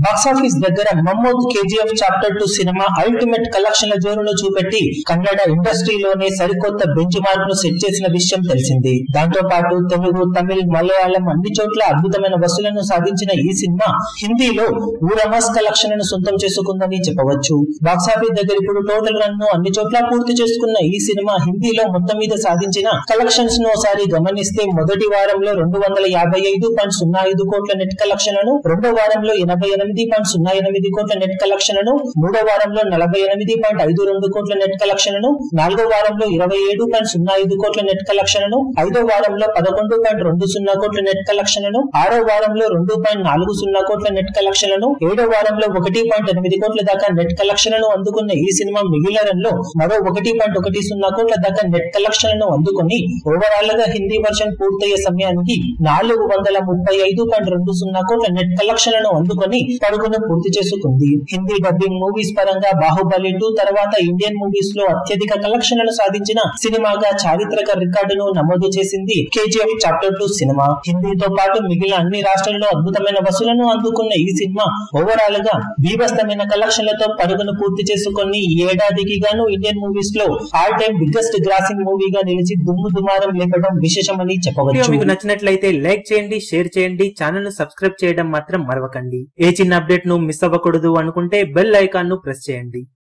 box office దగ్గర మమ్మూద్ KGF chapter two సినిమా అల్టిమేట్ కలెక్షన్ల జోరును చూపెట్టి కన్నడ ఇండస్ట్రీలోనే సరికొత్త బెంచ్ మార్క్ ను సెట్ చేసిన విషయం తెలిసింది దాంతో పాటు తెలుగు తమిళ్ మలయాళం అన్ని చోట్ల అద్భుతమైన వసూలను సాధించిన ఈ సినిమా హిందీలో ఊరమాస్ కలెక్షన్ ను సొంతం చేసుకుందని చెప్పవచ్చు బాక్సాఫీస్ దగ్గర ఇప్పుడు టోటల్ రన్ ను అన్ని చోట్ల పూర్తి చేసుకున్న ఈ సినిమా హిందీలో మొత్తం మీద సాధించిన కలెక్షన్స్ ను ఒకసారి గమనిస్తే మొదటి వారంలో రెండు వందల యాభై ఐదు పాయింట్ సున్నా ఐదు కోట్ల నెట్ కలెక్షన్లను రెండో వారంలో ఎనభై ఎనిమిది పాయింట్ సున్నా ఎనిమిది కోట్ల నెట్ కలెక్షన్లను మూడో వారంలో నలభై ఎనిమిది పాయింట్ ఐదు రెండు కోట్ల నెట్ కలెక్షన్లను నాలుగో వారంలో ఇరవై ఏడు పాయింట్ సున్నా ఐదు కోట్ల నెట్ కలెక్షన్లను ఐదో వారంలో పదకొండు పాయింట్ రెండు సున్నా కోట్ల నెట్ కలెక్షన్లను ఆరో వారంలో రెండు పాయింట్ నాలుగు సున్నా కోట్ల నెట్ కలెక్షన్లను ఏడో వారంలో ఒకటి పాయింట్ ఎనిమిది కోట్ల దాకా నెట్ కలెక్షన్లను అందుకున్న ఈ సినిమా మిగిలిన రన్ లో మరో ఒకటి పాయింట్ ఒకటి సున్నా కోట్ల దాకా నెట్ కలెక్షన్లను అందుకుని ఓవరాల్ గా హిందీ వర్షన్ పూర్తయ్యే సమయానికి నాలుగు వందల ముప్పై ఐదు పాయింట్ రెండు సున్నా కోట్ల నెట్ కలెక్షన్లను అందుకొని పరుగును పూర్తి చేసుకుంది హిందీ డబ్బింగ్ మూవీస్ పరంగా బాహుబలి టూ తర్వాత ఇండియన్ మూవీస్ లో అత్యధిక కలెక్షన్లను సాధించిన సినిమాగా చారిత్రక రికార్డును నమోదు చేసింది కేజీఎఫ్ చాప్టర్ టూ సినిమా హిందీతో పాటు మిగిలిన అన్ని రాష్ట్రాల్లో అద్భుతమైన వసూలను అందుకున్న ఈ సినిమా ఓవరాల్ గా బీభస్తమైన కలెక్షన్లతో పరుగును పూర్తి చేసుకొని ఈ ఏడాదికి గాను ఇండియన్ మూవీస్ లో ఆల్ టైమ్ బిగ్గెస్ట్ గ్రాసింగ్ మూవీగా నిలిచి దుమ్ము దుమారం లేపడం విశేషమని వీడియో చెప్పవచ్చు మీకు నచ్చినట్లయితే లైక్ చేయండి షేర్ చేయండి ఛానల్ ను సబ్స్క్రైబ్ చేయడం మాత్రం మరవకండి ఏ చిన్న అప్డేట్ ను మిస్ అవ్వకూడదు అనుకుంటే బెల్ ఐకాన్ ను ప్రెస్ చేయండి